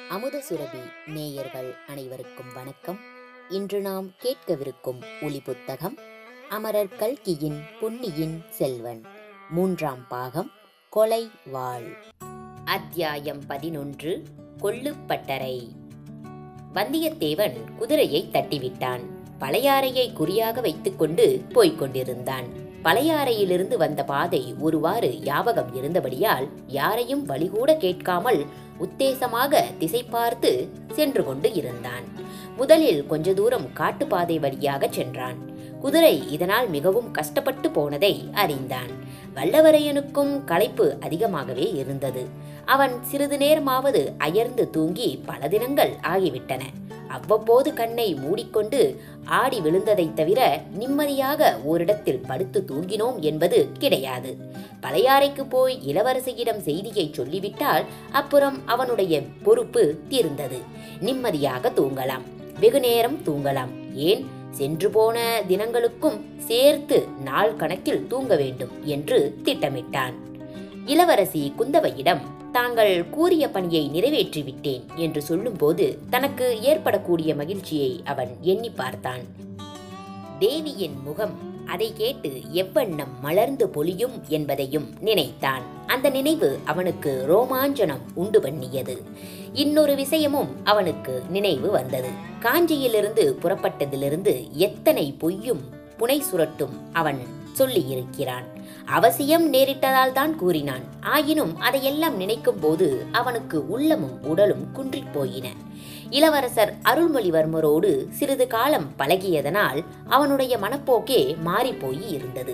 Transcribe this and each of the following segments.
அமுத சுரபி நேயர்கள் அனைவருக்கும் வணக்கம் இன்று நாம் கேட்கவிருக்கும் ஒளி புத்தகம் அமரர் கல்கியின் பொன்னியின் செல்வன் மூன்றாம் பாகம் கொலை வாழ் அத்தியாயம் பதினொன்று கொள்ளுப்பட்டறை வந்தியத்தேவன் குதிரையை தட்டிவிட்டான் பழையாறையை குறியாக வைத்துக்கொண்டு போய்க் கொண்டிருந்தான் பழையாறையிலிருந்து வந்த பாதை ஒருவாறு ஞாபகம் இருந்தபடியால் யாரையும் வழிகூட கேட்காமல் உத்தேசமாக திசை பார்த்து சென்று கொண்டு இருந்தான் முதலில் கொஞ்ச தூரம் காட்டுப்பாதை வழியாக சென்றான் குதிரை இதனால் மிகவும் கஷ்டப்பட்டு போனதை அறிந்தான் வல்லவரையனுக்கும் களைப்பு அதிகமாகவே இருந்தது அவன் சிறிது நேரமாவது அயர்ந்து தூங்கி பல தினங்கள் ஆகிவிட்டன அவ்வப்போது கண்ணை மூடிக்கொண்டு ஆடி விழுந்ததைத் தவிர நிம்மதியாக ஓரிடத்தில் படுத்து தூங்கினோம் என்பது கிடையாது பழையாறைக்கு போய் இளவரசியிடம் செய்தியை சொல்லிவிட்டால் அப்புறம் அவனுடைய பொறுப்பு தீர்ந்தது நிம்மதியாக தூங்கலாம் வெகு நேரம் தூங்கலாம் ஏன் சென்று போன தினங்களுக்கும் சேர்த்து நாள் கணக்கில் தூங்க வேண்டும் என்று திட்டமிட்டான் இளவரசி குந்தவையிடம் தாங்கள் கூறிய பணியை நிறைவேற்றிவிட்டேன் என்று சொல்லும்போது தனக்கு ஏற்படக்கூடிய மகிழ்ச்சியை அவன் எண்ணி பார்த்தான் தேவியின் முகம் அதை கேட்டு எவ்வண்ணம் மலர்ந்து பொலியும் என்பதையும் நினைத்தான் அந்த நினைவு அவனுக்கு ரோமாஞ்சனம் உண்டு பண்ணியது இன்னொரு விஷயமும் அவனுக்கு நினைவு வந்தது காஞ்சியிலிருந்து புறப்பட்டதிலிருந்து எத்தனை பொய்யும் புனை சுரட்டும் அவன் சொல்லியிருக்கிறான் அவசியம் நேரிட்டதால் தான் கூறினான் ஆயினும் அதையெல்லாம் நினைக்கும் போது அவனுக்கு உள்ளமும் உடலும் குன்றிப் போயின இளவரசர் அருள்மொழிவர்மரோடு சிறிது காலம் பழகியதனால் அவனுடைய மனப்போக்கே மாறிப்போய் இருந்தது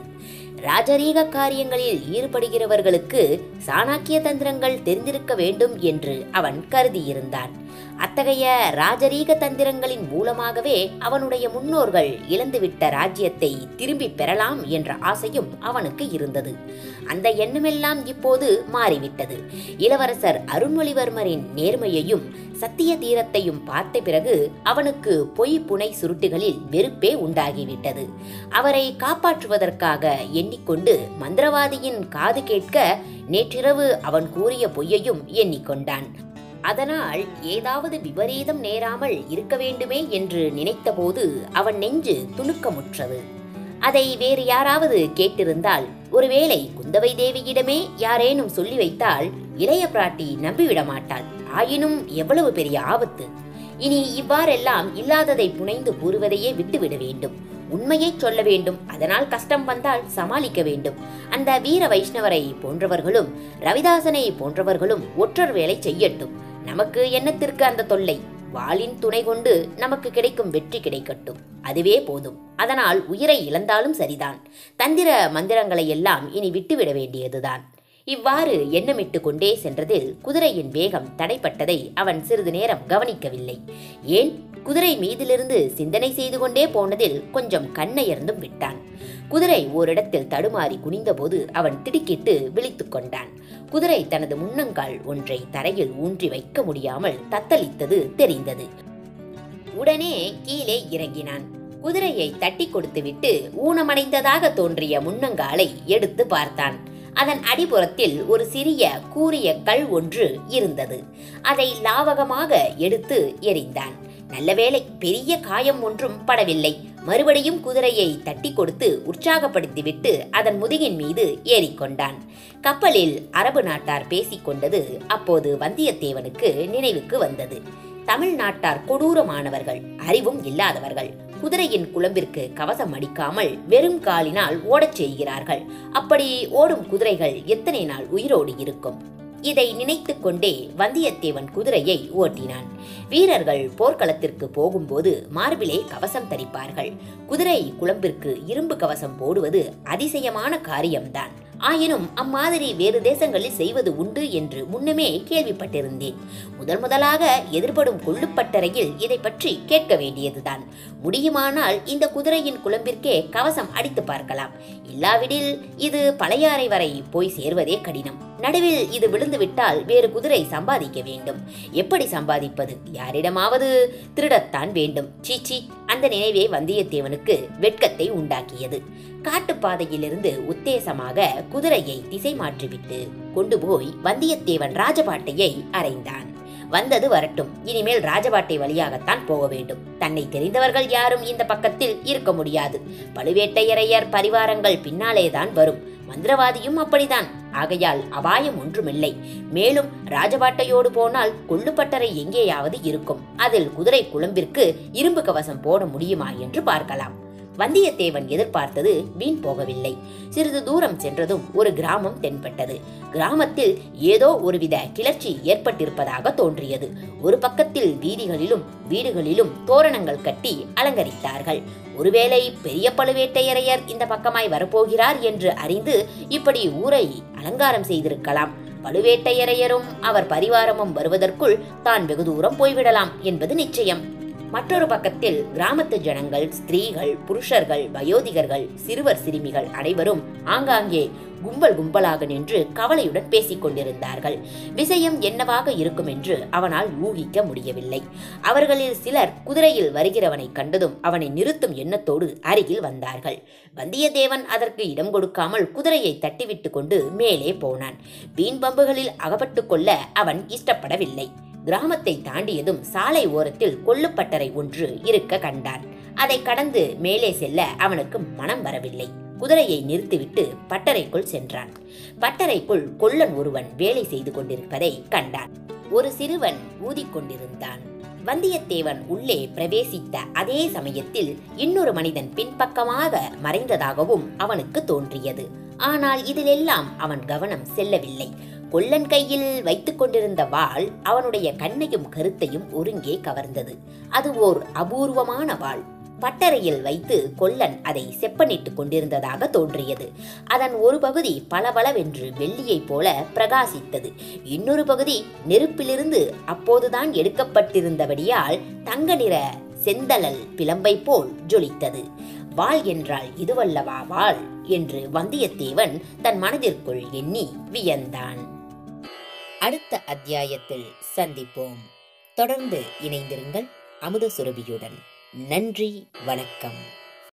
ராஜரீக காரியங்களில் ஈடுபடுகிறவர்களுக்கு சாணாக்கிய தந்திரங்கள் தெரிந்திருக்க வேண்டும் என்று அவன் கருதியிருந்தான் அத்தகைய ராஜரீக தந்திரங்களின் மூலமாகவே அவனுடைய முன்னோர்கள் இழந்துவிட்ட ராஜ்யத்தை திரும்பி பெறலாம் என்ற ஆசையும் அவனுக்கு இருந்தது அந்த எண்ணமெல்லாம் இப்போது மாறிவிட்டது இளவரசர் அருண்மொழிவர்மரின் நேர்மையையும் சத்திய தீரத்தையும் பார்த்த பிறகு அவனுக்கு பொய் புனை சுருட்டுகளில் வெறுப்பே உண்டாகிவிட்டது அவரை காப்பாற்றுவதற்காக எண்ணிக்கொண்டு மந்திரவாதியின் காது கேட்க நேற்றிரவு அவன் கூறிய பொய்யையும் எண்ணிக்கொண்டான் அதனால் ஏதாவது விபரீதம் நேராமல் இருக்க வேண்டுமே என்று நினைத்தபோது அவன் நெஞ்சு துணுக்கமுற்றது அதை வேறு யாராவது கேட்டிருந்தால் ஒருவேளை குந்தவை தேவியிடமே யாரேனும் சொல்லி வைத்தால் இளைய பிராட்டி நம்பிவிட மாட்டாள் ஆயினும் எவ்வளவு பெரிய ஆபத்து இனி இவ்வாறெல்லாம் இல்லாததை புனைந்து கூறுவதையே விட்டுவிட வேண்டும் உண்மையை சொல்ல வேண்டும் அதனால் கஷ்டம் வந்தால் சமாளிக்க வேண்டும் அந்த வீர வைஷ்ணவரை போன்றவர்களும் ரவிதாசனை போன்றவர்களும் ஒற்றர் வேலை செய்யட்டும் நமக்கு என்னத்திற்கு அந்த தொல்லை வாளின் துணை கொண்டு நமக்கு கிடைக்கும் வெற்றி கிடைக்கட்டும் அதுவே போதும் அதனால் உயிரை இழந்தாலும் சரிதான் தந்திர மந்திரங்களை எல்லாம் இனி விட்டுவிட வேண்டியதுதான் இவ்வாறு எண்ணமிட்டு கொண்டே சென்றதில் குதிரையின் வேகம் தடைப்பட்டதை அவன் சிறிது நேரம் கவனிக்கவில்லை ஏன் குதிரை மீதிலிருந்து சிந்தனை செய்து கொண்டே போனதில் கொஞ்சம் கண்ணயர்ந்தும் விட்டான் குதிரை ஓரிடத்தில் தடுமாறி குனிந்தபோது அவன் திடுக்கிட்டு விழித்துக் கொண்டான் குதிரை தனது முன்னங்கால் ஒன்றை தரையில் ஊன்றி வைக்க முடியாமல் தத்தளித்தது தெரிந்தது உடனே கீழே இறங்கினான் குதிரையை தட்டி கொடுத்துவிட்டு ஊனமடைந்ததாக தோன்றிய முன்னங்காலை எடுத்து பார்த்தான் அதன் அடிப்புறத்தில் ஒரு சிறிய கூரிய கல் ஒன்று இருந்தது அதை லாவகமாக எடுத்து எறிந்தான் நல்லவேளை பெரிய காயம் ஒன்றும் படவில்லை மறுபடியும் குதிரையை தட்டி கொடுத்து உற்சாகப்படுத்திவிட்டு அதன் முதுகின் மீது ஏறிக்கொண்டான் கப்பலில் அரபு நாட்டார் பேசிக்கொண்டது அப்போது வந்தியத்தேவனுக்கு நினைவுக்கு வந்தது தமிழ் நாட்டார் கொடூரமானவர்கள் அறிவும் இல்லாதவர்கள் குதிரையின் குழம்பிற்கு கவசம் அடிக்காமல் வெறும் காலினால் ஓடச் செய்கிறார்கள் அப்படி ஓடும் குதிரைகள் எத்தனை நாள் உயிரோடு இருக்கும் இதை நினைத்து கொண்டே வந்தியத்தேவன் குதிரையை ஓட்டினான் வீரர்கள் போர்க்களத்திற்கு போகும்போது மார்பிலே கவசம் தரிப்பார்கள் குதிரை குழம்பிற்கு இரும்பு கவசம் போடுவது அதிசயமான காரியம்தான் ஆயினும் அம்மாதிரி வேறு தேசங்களில் செய்வது உண்டு என்று முன்னமே கேள்விப்பட்டிருந்தேன் முதல் முதலாக எதிர்படும் கொள்ளுப்பட்டறையில் இதை பற்றி கேட்க வேண்டியதுதான் முடியுமானால் இந்த குதிரையின் குழம்பிற்கே கவசம் அடித்து பார்க்கலாம் இல்லாவிடில் இது பழையாறை வரை போய் சேர்வதே கடினம் நடுவில் இது விழுந்து விட்டால் வேறு குதிரை சம்பாதிக்க வேண்டும் எப்படி சம்பாதிப்பது யாரிடமாவது திருடத்தான் வேண்டும் சீச்சி அந்த நினைவே வந்தியத்தேவனுக்கு வெட்கத்தை உண்டாக்கியது காட்டுப்பாதையிலிருந்து உத்தேசமாக குதிரையை திசை மாற்றிவிட்டு கொண்டு போய் வந்தியத்தேவன் ராஜபாட்டையை அறைந்தான் வந்தது வரட்டும் இனிமேல் ராஜபாட்டை வழியாகத்தான் போக வேண்டும் தன்னை தெரிந்தவர்கள் யாரும் இந்த பக்கத்தில் இருக்க முடியாது பழுவேட்டையரையர் பரிவாரங்கள் பின்னாலேதான் வரும் மந்திரவாதியும் அப்படிதான் ஆகையால் அபாயம் ஒன்றுமில்லை மேலும் ராஜபாட்டையோடு போனால் கொள்ளுப்பட்டறை எங்கேயாவது இருக்கும் அதில் குதிரை குழம்பிற்கு இரும்பு கவசம் போட முடியுமா என்று பார்க்கலாம் வந்தியத்தேவன் எதிர்பார்த்தது வீண் போகவில்லை சிறிது தூரம் சென்றதும் ஒரு கிராமம் தென்பட்டது கிராமத்தில் ஏதோ ஒருவித கிளர்ச்சி ஏற்பட்டிருப்பதாக தோன்றியது ஒரு பக்கத்தில் வீதிகளிலும் வீடுகளிலும் தோரணங்கள் கட்டி அலங்கரித்தார்கள் ஒருவேளை பெரிய பழுவேட்டையரையர் இந்த பக்கமாய் வரப்போகிறார் என்று அறிந்து இப்படி ஊரை அலங்காரம் செய்திருக்கலாம் பழுவேட்டையரையரும் அவர் பரிவாரமும் வருவதற்குள் தான் வெகு தூரம் போய்விடலாம் என்பது நிச்சயம் மற்றொரு பக்கத்தில் கிராமத்து ஜனங்கள் ஸ்திரீகள் புருஷர்கள் வயோதிகர்கள் சிறுவர் சிறுமிகள் அனைவரும் ஆங்காங்கே கும்பல் கும்பலாக நின்று கவலையுடன் பேசிக் கொண்டிருந்தார்கள் விஷயம் என்னவாக இருக்கும் என்று அவனால் ஊகிக்க முடியவில்லை அவர்களில் சிலர் குதிரையில் வருகிறவனை கண்டதும் அவனை நிறுத்தும் எண்ணத்தோடு அருகில் வந்தார்கள் வந்தியத்தேவன் அதற்கு இடம் கொடுக்காமல் குதிரையை தட்டிவிட்டு கொண்டு மேலே போனான் வீண் பம்புகளில் அகப்பட்டு கொள்ள அவன் இஷ்டப்படவில்லை கிராமத்தை தாண்டியதும் சாலை ஓரத்தில் கொள்ளுப்பட்டறை ஒன்று இருக்க கண்டான் அதை கடந்து மேலே செல்ல அவனுக்கு மனம் வரவில்லை குதிரையை நிறுத்திவிட்டு பட்டறைக்குள் சென்றான் பட்டறைக்குள் கொல்லன் ஒருவன் வேலை செய்து கொண்டிருப்பதை கண்டான் ஒரு சிறுவன் ஊதிக்கொண்டிருந்தான் வந்தியத்தேவன் உள்ளே பிரவேசித்த அதே சமயத்தில் இன்னொரு மனிதன் பின்பக்கமாக மறைந்ததாகவும் அவனுக்கு தோன்றியது ஆனால் இதிலெல்லாம் அவன் கவனம் செல்லவில்லை கொல்லன் கையில் வைத்துக் கொண்டிருந்த வாள் அவனுடைய கண்ணையும் கருத்தையும் ஒருங்கே கவர்ந்தது அது ஓர் அபூர்வமான வாள் பட்டறையில் வைத்து கொல்லன் அதை செப்பனிட்டுக் கொண்டிருந்ததாக தோன்றியது அதன் ஒரு பகுதி பளபளவென்று வெள்ளியைப் போல பிரகாசித்தது இன்னொரு பகுதி நெருப்பிலிருந்து அப்போதுதான் எடுக்கப்பட்டிருந்தபடியால் தங்க நிற செந்தழல் பிளம்பை போல் ஜொலித்தது வாள் என்றால் இதுவல்லவா வாள் என்று வந்தியத்தேவன் தன் மனதிற்குள் எண்ணி வியந்தான் அடுத்த அத்தியாயத்தில் சந்திப்போம் தொடர்ந்து இணைந்திருங்கள் அமுத சுரபியுடன் நன்றி வணக்கம்